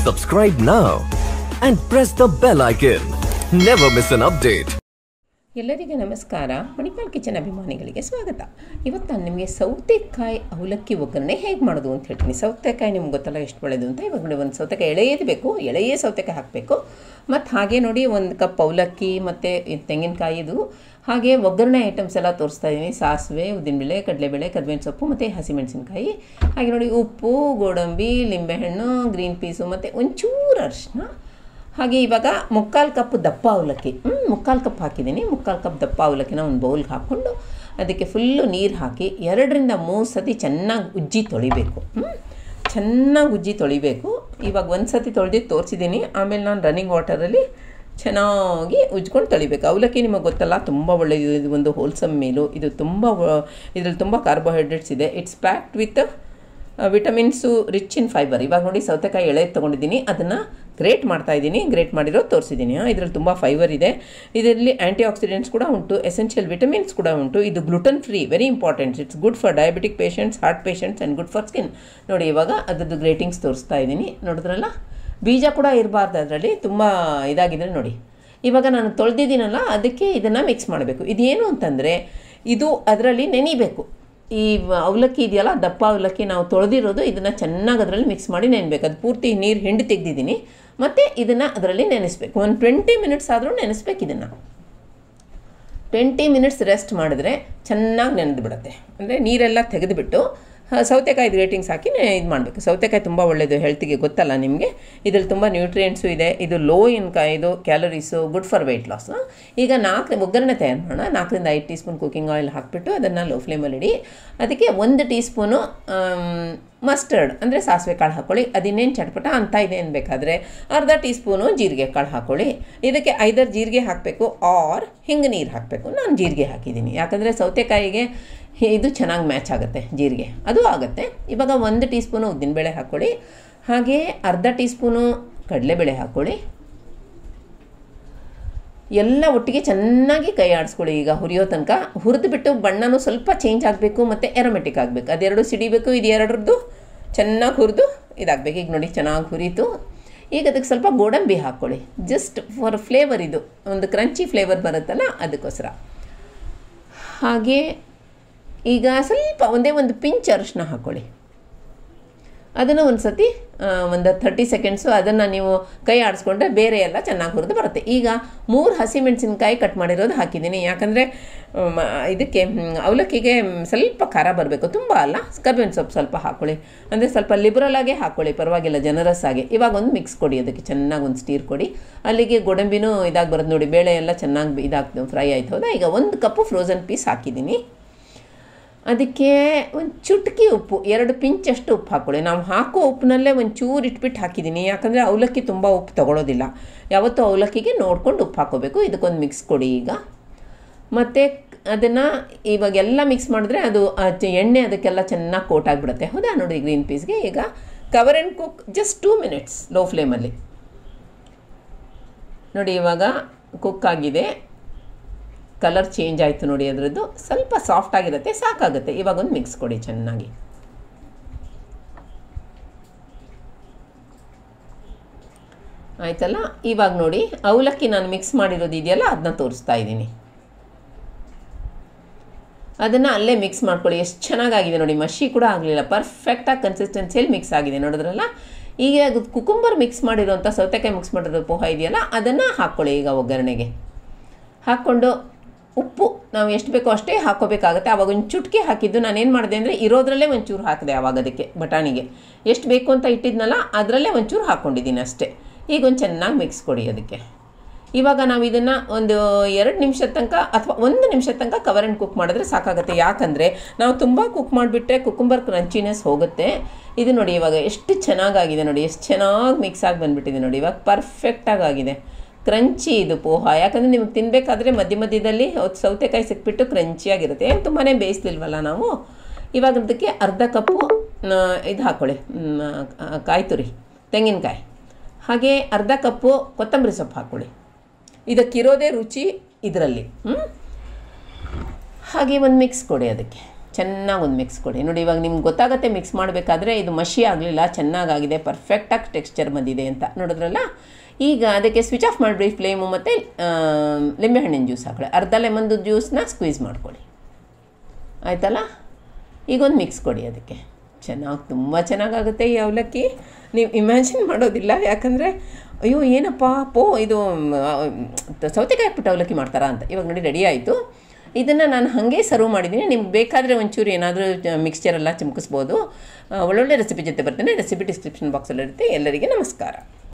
Subscribe now and press the bell icon. Never miss an update. ಎಲ್ಲರಿಗೂ ನಮಸ್ಕಾರ Manipal kitchen ಅಭಿಮಾನಿಗಳಿಗೆ ಸ್ವಾಗತ ಇವತ್ತು ನಾನು ನಿಮಗೆ ಸೌತೆಕಾಯಿ ಅವಲಕ್ಕಿ ಒಗ್ಗರಣೆ ಹೇಗೆ ಮಾಡೋದು ಅಂತ ಹೇಳ್ತೀನಿ ಸೌತೆಕಾಯಿ ನಿಮ್ಗೆ ಗೊತ್ತಲ್ಲ ಎಷ್ಟು ಒಳ್ಳೆಯದು ಅಂತ ಇವಾಗ ನೋಡಿ ಒಂದು ಸೌತೆಕಾಯಿ ಎಳೆಯದು ಬೇಕು ಎಳೆಯೇ ಸೌತೆಕಾಯಿ ಹಾಕಬೇಕು ಮತ್ತು ಹಾಗೆ ನೋಡಿ ಒಂದು ಕಪ್ ಅವಲಕ್ಕಿ ಮತ್ತು ತೆಂಗಿನಕಾಯಿದು ಹಾಗೆ ಒಗ್ಗರಣೆ ಐಟಮ್ಸ್ ಎಲ್ಲ ತೋರಿಸ್ತಾ ಇದ್ದೀನಿ ಸಾಸಿವೆ ಉದ್ದಿನಬೇಳೆ ಕಡಲೆಬೇಳೆ ಕರಿಬೇವಿನ ಸೊಪ್ಪು ಮತ್ತು ಹಸಿಮೆಣಸಿನ್ಕಾಯಿ ಹಾಗೆ ನೋಡಿ ಉಪ್ಪು ಗೋಡಂಬಿ ಲಿಂಬೆಹಣ್ಣು ಗ್ರೀನ್ ಪೀಸು ಮತ್ತು ಒಂಚೂರು ಅರಿಶಿನ ಹಾಗೆ ಇವಾಗ ಮುಕ್ಕಾಲು ಕಪ್ ದಪ್ಪ ಅವಲಕ್ಕಿ ಮುಕ್ಕಾಲು ಕಪ್ ಹಾಕಿದ್ದೀನಿ ಮುಕ್ಕಾಲು ಕಪ್ ದಪ್ಪ ಅವಲಕ್ಕಿನ ಒಂದು ಬೌಲ್ಗೆ ಹಾಕ್ಕೊಂಡು ಅದಕ್ಕೆ ಫುಲ್ಲು ನೀರು ಹಾಕಿ ಎರಡರಿಂದ ಮೂರು ಸತಿ ಚೆನ್ನಾಗಿ ಉಜ್ಜಿ ತೊಳಿಬೇಕು ಹ್ಮ್? ಚೆನ್ನಾಗಿ ಉಜ್ಜಿ ತೊಳಿಬೇಕು ಇವಾಗ ಒಂದು ಸತಿ ತೊಳೆದಿದ್ದು ತೋರಿಸಿದ್ದೀನಿ ಆಮೇಲೆ ನಾನು ರನ್ನಿಂಗ್ ವಾಟರಲ್ಲಿ ಚೆನ್ನಾಗಿ ಉಜ್ಕೊಂಡು ತೊಳಿಬೇಕು ಅವಲಕ್ಕಿ ನಿಮಗೆ ಗೊತ್ತಲ್ಲ ತುಂಬ ಒಳ್ಳೆಯದು ಇದು ಒಂದು ಹೋಲ್ಸಮ್ ಮೀಲು ಇದು ತುಂಬ ಇದರಲ್ಲಿ ತುಂಬ ಕಾರ್ಬೋಹೈಡ್ರೇಟ್ಸ್ ಇದೆ it's packed with vitamins rich in fibre ಇವಾಗ ನೋಡಿ ಸೌತೆಕಾಯಿ ಎಳೆ ತೊಗೊಂಡಿದ್ದೀನಿ ಅದನ್ನು ಗ್ರೇಟ್ ಮಾಡ್ತಾ ಇದ್ದೀನಿ ಗ್ರೇಟ್ ಮಾಡಿರೋ ತೋರಿಸಿದ್ದೀನಿ ಇದರಲ್ಲಿ ತುಂಬ ಫೈಬರ್ ಇದೆ ಇದರಲ್ಲಿ ಆ್ಯಂಟಿ ಆಕ್ಸಿಡೆಂಟ್ಸ್ ಕೂಡ ಉಂಟು ಎಸೆನ್ಷಿಯಲ್ ವಿಟಮಿನ್ಸ್ ಕೂಡ ಉಂಟು ಇದು gluten free very important it's good for diabetic patients heart patients and good for skin ನೋಡಿ ಇವಾಗ ಅದರದ್ದು ಗ್ರೇಟಿಂಗ್ಸ್ ತೋರಿಸ್ತಾ ಇದ್ದೀನಿ ನೋಡಿದ್ರಲ್ಲ ಬೀಜ ಕೂಡ ಇರಬಾರ್ದು ಅದರಲ್ಲಿ ತುಂಬ ಇದಾಗಿದೆ ನೋಡಿ ಇವಾಗ ನಾನು ತೊಳೆದಿದ್ದೀನಲ್ಲ ಅದಕ್ಕೆ ಇದನ್ನು ಮಿಕ್ಸ್ ಮಾಡಬೇಕು ಇದೇನು ಅಂತಂದರೆ ಇದು ಅದರಲ್ಲಿ ನೆನಿಬೇಕು ಈ ಅವಲಕ್ಕಿ ಇದೆಯಲ್ಲ ದಪ್ಪ ಅವಲಕ್ಕಿ ನಾವು ತೊಳೆದಿರೋದು ಇದನ್ನು ಚೆನ್ನಾಗಿ ಅದರಲ್ಲಿ ಮಿಕ್ಸ್ ಮಾಡಿ ನೆನೆಬೇಕು ಅದು ಪೂರ್ತಿ ನೀರು ಹಿಂಡಿ ತೆಗೆದಿದ್ದೀನಿ ಮತ್ತು ಇದನ್ನು ಅದರಲ್ಲಿ ನೆನೆಸ್ಬೇಕು ಒಂದು ಟ್ವೆಂಟಿ ಮಿನಿಟ್ಸ್ ಆದರೂ ನೆನೆಸ್ಬೇಕು ಇದನ್ನು ಟ್ವೆಂಟಿ ಮಿನಿಟ್ಸ್ ರೆಸ್ಟ್ ಮಾಡಿದ್ರೆ ಚೆನ್ನಾಗಿ ನೆನೆದು ಬಿಡುತ್ತೆ ಅಂದರೆ ನೀರೆಲ್ಲ ತೆಗೆದುಬಿಟ್ಟು ಸೌತೆಕಾಯಿ ಗ್ರೇಟಿಂಗ್ಸ್ ಹಾಕಿ ಇದು ಮಾಡಬೇಕು ಸೌತೆಕಾಯಿ ತುಂಬ ಒಳ್ಳೆಯದು ಹೆಲ್ತಿಗೆ ಗೊತ್ತಲ್ಲ ನಿಮಗೆ ಇದರಲ್ಲಿ ತುಂಬ ನ್ಯೂಟ್ರಿಯೆಂಟ್ಸು ಇದೆ ಇದು ಲೋ ಇನ್ ಇದು calories good for weight loss ಈಗ ನಾಲ್ಕು ಒಗ್ಗರಣೆ ತಯಾರು ಮಾಡೋಣ ನಾಲ್ಕರಿಂದ ಐದು ಟೀ ಸ್ಪೂನ್ ಕುಕಿಂಗ್ ಆಯಿಲ್ ಹಾಕಿಬಿಟ್ಟು ಅದನ್ನು ಲೋ ಫ್ಲೇಮಲ್ಲಿ ಇಡಿ ಅದಕ್ಕೆ ಒಂದು ಟೀ ಸ್ಪೂನು ಮಸ್ಟರ್ಡ್ ಅಂದರೆ ಸಾಸಿವೆ ಕಾಳು ಹಾಕ್ಕೊಳ್ಳಿ ಅದಿನ್ನೇನು ಚಟ್ಪಟ ಅಂತ ಇದೆ ಅನ್ಬೇಕಾದ್ರೆ ಅರ್ಧ ಟೀ ಸ್ಪೂನು ಜೀರಿಗೆ ಕಾಳು ಹಾಕ್ಕೊಳ್ಳಿ ಇದಕ್ಕೆ ಐದಾರು ಜೀರಿಗೆ ಹಾಕಬೇಕು ಆರ್ ಹಿಂಗೆ ನೀರು ಹಾಕಬೇಕು ನಾನು ಜೀರಿಗೆ ಹಾಕಿದ್ದೀನಿ ಯಾಕಂದರೆ ಸೌತೆಕಾಯಿಗೆ ಇದು ಚೆನ್ನಾಗಿ ಮ್ಯಾಚ್ ಆಗುತ್ತೆ ಜೀರಿಗೆ ಅದು ಆಗುತ್ತೆ ಇವಾಗ ಒಂದು ಟೀ ಸ್ಪೂನು ಉದ್ದಿನಬೇಳೆ ಹಾಕ್ಕೊಳ್ಳಿ ಹಾಗೆ ಅರ್ಧ ಟೀ ಸ್ಪೂನು ಕಡಲೆಬೇಳೆ ಹಾಕ್ಕೊಳ್ಳಿ ಎಲ್ಲ ಒಟ್ಟಿಗೆ ಚೆನ್ನಾಗಿ ಕೈ ಆಡಿಸ್ಕೊಳ್ಳಿ ಈಗ ಹುರಿಯೋ ತನಕ ಹುರಿದ್ಬಿಟ್ಟು ಬಣ್ಣನೂ ಸ್ವಲ್ಪ ಚೇಂಜ್ ಆಗಬೇಕು ಮತ್ತು ಎರೋಮೆಟಿಕ್ ಆಗಬೇಕು ಅದೆರಡು ಸಿಡಿಬೇಕು ಇದು ಎರಡರದ್ದು ಚೆನ್ನಾಗಿ ಹುರಿದು ಇದಾಗಬೇಕು ಈಗ ನೋಡಿ ಚೆನ್ನಾಗಿ ಹುರಿತು ಈಗ ಅದಕ್ಕೆ ಸ್ವಲ್ಪ ಗೋಡಂಬಿ ಹಾಕ್ಕೊಳ್ಳಿ ಜಸ್ಟ್ ಫಾರ್ ಫ್ಲೇವರ್ ಇದು ಒಂದು ಕ್ರಂಚಿ ಫ್ಲೇವರ್ ಬರುತ್ತಲ್ಲ ಅದಕ್ಕೋಸ್ಕರ ಹಾಗೆ ಈಗ ಸ್ವಲ್ಪ ಒಂದೇ ಒಂದು ಪಿಂಚ್ ಅರಿಶಿನ ಹಾಕ್ಕೊಳ್ಳಿ ಅದನ್ನು ಒಂದು ಸತಿ ಒಂದು ಥರ್ಟಿ ಸೆಕೆಂಡ್ಸು ಅದನ್ನು ನೀವು ಕೈ ಆಡಿಸ್ಕೊಂಡ್ರೆ ಬೇರೆ ಎಲ್ಲ ಚೆನ್ನಾಗಿ ಹುರಿದು ಬರುತ್ತೆ ಈಗ ಮೂರು ಹಸಿಮೆಣಸಿನ್ಕಾಯಿ ಕಟ್ ಮಾಡಿರೋದು ಹಾಕಿದ್ದೀನಿ ಯಾಕಂದರೆ ಇದಕ್ಕೆ ಅವಲಕ್ಕಿಗೆ ಸ್ವಲ್ಪ ಖಾರ ಬರಬೇಕು ತುಂಬ ಅಲ್ಲ ಕರ್ಬೇವಿನ ಸೊಪ್ಪು ಸ್ವಲ್ಪ ಹಾಕ್ಕೊಳ್ಳಿ ಅಂದರೆ ಸ್ವಲ್ಪ ಲಿಬ್ರಲ್ ಆಗೇ ಹಾಕ್ಕೊಳ್ಳಿ ಪರವಾಗಿಲ್ಲ ಜನರಸ್ ಆಗಿ ಇವಾಗ ಒಂದು ಮಿಕ್ಸ್ ಕೊಡಿ ಅದಕ್ಕೆ ಚೆನ್ನಾಗಿ ಒಂದು ಸ್ಟೀರ್ ಕೊಡಿ ಅಲ್ಲಿಗೆ ಗೋಡಂಬಿನೂ ಇದಾಗಿ ಬರುತ್ತೆ ನೋಡಿ ಬೇಳೆ ಎಲ್ಲ ಚೆನ್ನಾಗಿ ಇದಾಗ್ತದೆ ಫ್ರೈ ಆಯ್ತು ಹೌದಾ ಈಗ ಒಂದು ಕಪ್ಪು ಫ್ರೋಝನ್ ಪೀಸ್ ಹಾಕಿದ್ದೀನಿ ಅದಕ್ಕೆ ಒಂದು ಚುಟ್ಕಿ ಉಪ್ಪು ಎರಡು ಪಿಂಚಷ್ಟು ಉಪ್ಪು ಹಾಕ್ಕೊಳ್ಳಿ ನಾವು ಹಾಕೋ ಉಪ್ಪಿನಲ್ಲೇ ಒಂದು ಚೂರು ಇಟ್ಬಿಟ್ಟು ಹಾಕಿದ್ದೀನಿ ಯಾಕಂದರೆ ಅವಲಕ್ಕಿ ತುಂಬ ಉಪ್ಪು ತಗೊಳ್ಳೋದಿಲ್ಲ ಯಾವತ್ತೂ ಅವಲಕ್ಕಿಗೆ ನೋಡ್ಕೊಂಡು ಉಪ್ಪು ಹಾಕೋಬೇಕು ಇದಕ್ಕೊಂದು ಮಿಕ್ಸ್ ಕೊಡಿ ಈಗ ಮತ್ತು ಅದನ್ನು ಇವಾಗೆಲ್ಲ ಮಿಕ್ಸ್ ಮಾಡಿದ್ರೆ ಅದು ಎಣ್ಣೆ ಅದಕ್ಕೆಲ್ಲ ಚೆನ್ನಾಗಿ ಕೋಟ್ ಆಗಿಬಿಡುತ್ತೆ ಹೌದಾ ನೋಡಿ ಗ್ರೀನ್ ಪೀಸ್ಗೆ ಈಗ cover and cook just two minutes low ಫ್ಲೇಮಲ್ಲಿ ನೋಡಿ ಇವಾಗ ಕುಕ್ ಆಗಿದೆ ಕಲರ್ ಚೇಂಜ್ ಆಯಿತು ನೋಡಿ ಅದರದ್ದು ಸ್ವಲ್ಪ ಸಾಫ್ಟ್ ಆಗಿರುತ್ತೆ ಸಾಕಾಗುತ್ತೆ ಇವಾಗ ಒಂದು ಮಿಕ್ಸ್ ಕೊಡಿ ಚೆನ್ನಾಗಿ ಆಯ್ತಲ್ಲ ಇವಾಗ ನೋಡಿ ಅವಲಕ್ಕಿ ನಾನು ಮಿಕ್ಸ್ ಮಾಡಿರೋದು ಇದೆಯಲ್ಲ ಅದನ್ನ ತೋರಿಸ್ತಾ ಇದ್ದೀನಿ ಅದನ್ನು ಅಲ್ಲೇ ಮಿಕ್ಸ್ ಮಾಡ್ಕೊಳ್ಳಿ ಎಷ್ಟು ಚೆನ್ನಾಗಾಗಿದೆ ನೋಡಿ ಮಷಿ ಕೂಡ ಆಗಲಿಲ್ಲ ಪರ್ಫೆಕ್ಟಾಗಿ ಕನ್ಸಿಸ್ಟೆನ್ಸಿಯಲ್ಲಿ ಮಿಕ್ಸ್ ಆಗಿದೆ ನೋಡಿದ್ರಲ್ಲ ಈಗ ಅದು ಕುಕುಂಬರ್ ಮಿಕ್ಸ್ ಮಾಡಿರೋಂಥ ಸೌತೆಕಾಯಿ ಮಿಕ್ಸ್ ಮಾಡಿರೋ ಪೋಹ ಇದೆಯಲ್ಲ ಅದನ್ನು ಹಾಕ್ಕೊಳ್ಳಿ ಈಗ ಒಗ್ಗರಣೆಗೆ ಹಾಕ್ಕೊಂಡು ಉಪ್ಪು ನಾವು ಎಷ್ಟು ಬೇಕೋ ಅಷ್ಟೇ ಹಾಕೋಬೇಕಾಗುತ್ತೆ ಆವಾಗ ಒಂದು ಚುಟ್ಕಿ ಹಾಕಿದ್ದು ನಾನೇನು ಮಾಡಿದೆ ಅಂದರೆ ಇರೋದ್ರಲ್ಲೇ ಒಂಚೂರು ಹಾಕಿದೆ ಆವಾಗ ಅದಕ್ಕೆ ಬಟಾಣಿಗೆ ಎಷ್ಟು ಬೇಕು ಅಂತ ಇಟ್ಟಿದ್ನಲ್ಲ ಅದರಲ್ಲೇ ಒಂಚೂರು ಹಾಕ್ಕೊಂಡಿದ್ದೀನಿ ಅಷ್ಟೇ ಈಗ ಒಂದು ಚೆನ್ನಾಗಿ ಮಿಕ್ಸ್ ಕೊಡಿ ಅದಕ್ಕೆ ಇವಾಗ ನಾವು ಇದನ್ನು ಒಂದು ಎರಡು ನಿಮಿಷದ ತನಕ ಅಥವಾ ಒಂದು ನಿಮಿಷದ ತನಕ ಕವರ್ ಆ್ಯಂಡ್ ಕುಕ್ ಮಾಡಿದ್ರೆ ಸಾಕಾಗುತ್ತೆ ಯಾಕಂದರೆ ನಾವು ತುಂಬ ಕುಕ್ ಮಾಡಿಬಿಟ್ರೆ ಕುಕುಂಬರ್ ಕ್ರಂಚಿನೆಸ್ ಹೋಗುತ್ತೆ ಇದು ನೋಡಿ ಇವಾಗ ಎಷ್ಟು ಚೆನ್ನಾಗಾಗಿದೆ ನೋಡಿ ಎಷ್ಟು ಚೆನ್ನಾಗಿ ಮಿಕ್ಸ್ ಆಗಿ ಬಂದುಬಿಟ್ಟಿದೆ ನೋಡಿ ಇವಾಗ ಪರ್ಫೆಕ್ಟಾಗಿ ಆಗಿದೆ ಕ್ರಂಚಿ ಇದು ಪೋಹ ಯಾಕಂದರೆ ನಿಮಗೆ ತಿನ್ನಬೇಕಾದ್ರೆ ಮಧ್ಯ ಮಧ್ಯದಲ್ಲಿ ಸೌತೆಕಾಯಿ ಸಿಕ್ಬಿಟ್ಟು ಕ್ರಂಚಿಯಾಗಿರುತ್ತೆ ಏನು ತುಂಬಾ ಬೇಯಿಸ್ಲಿಲ್ವಲ್ಲ ನಾವು ಇವಾಗ ಅದಕ್ಕೆ ಅರ್ಧ ಕಪ್ಪು ಇದು ಹಾಕ್ಕೊಳ್ಳಿ ಕಾಯಿ ತುರಿ ತೆಂಗಿನಕಾಯಿ ಹಾಗೆ ಅರ್ಧ ಕಪ್ಪು ಕೊತ್ತಂಬರಿ ಸೊಪ್ಪು ಹಾಕ್ಕೊಳ್ಳಿ ಇದಕ್ಕಿರೋದೇ ರುಚಿ ಇದರಲ್ಲಿ ಹಾಗೆ ಒಂದು ಮಿಕ್ಸ್ ಕೊಡಿ ಅದಕ್ಕೆ ಚೆನ್ನಾಗಿ ಒಂದು ಮಿಕ್ಸ್ ಕೊಡಿ ನೋಡಿ ಇವಾಗ ನಿಮ್ಗೆ ಗೊತ್ತಾಗುತ್ತೆ ಮಿಕ್ಸ್ ಮಾಡಬೇಕಾದ್ರೆ ಇದು ಮಷಿ ಆಗಲಿಲ್ಲ ಚೆನ್ನಾಗಾಗಿದೆ ಪರ್ಫೆಕ್ಟಾಗಿ ಟೆಕ್ಸ್ಚರ್ ಬಂದಿದೆ ಅಂತ ನೋಡಿದ್ರಲ್ಲ ಈಗ ಅದಕ್ಕೆ ಸ್ವಿಚ್ ಆಫ್ ಮಾಡಿಬಿಡಿ ಫ್ಲೇಮು ಮತ್ತು ಲಿಂಬೆಹಣ್ಣಿನ ಜ್ಯೂಸ್ ಹಾಕೊಳ್ಳಿ ಅರ್ಧ ಲೆಮನ್ದು ಜ್ಯೂಸನ್ನ ಸ್ಕ್ವೀಸ್ ಮಾಡ್ಕೊಳ್ಳಿ ಆಯ್ತಲ್ಲ ಈಗ ಒಂದು ಮಿಕ್ಸ್ ಕೊಡಿ ಅದಕ್ಕೆ ಚೆನ್ನಾಗಿ ತುಂಬ ಚೆನ್ನಾಗಾಗುತ್ತೆ ಈ ಅವಲಕ್ಕಿ ನೀವು ಇಮ್ಯಾಜಿನ್ ಮಾಡೋದಿಲ್ಲ ಯಾಕಂದರೆ ಅಯ್ಯೋ ಏನಪ್ಪ ಪೋ ಇದು ಆ, ಸೌತೆಕಾಯಿ ಹಾಕ್ಬಿಟ್ಟು ಅವಲಕ್ಕಿ ಮಾಡ್ತಾರಾ ಅಂತ ಇವಾಗ ನೋಡಿ ರೆಡಿ ಆಯಿತು ಇದನ್ನು ನಾನು ಹಾಗೆ ಸರ್ವ್ ಮಾಡಿದ್ದೀನಿ ನಿಮ್ಗೆ ಬೇಕಾದರೆ ಒಂಚೂರು ಏನಾದರೂ ಮಿಕ್ಸ್ಚರ್ ಎಲ್ಲ ಚಿಮ್ಕಿಸ್ಬೋದು ಆ, ಒಳ್ಳೊಳ್ಳೆ ರೆಸಿಪಿ ಜೊತೆ ಬರ್ತೇನೆ ರೆಸಿಪಿ ಡಿಸ್ಕ್ರಿಪ್ಷನ್ ಬಾಕ್ಸಲ್ಲಿರುತ್ತೆ ಎಲ್ಲರಿಗೆ ನಮಸ್ಕಾರ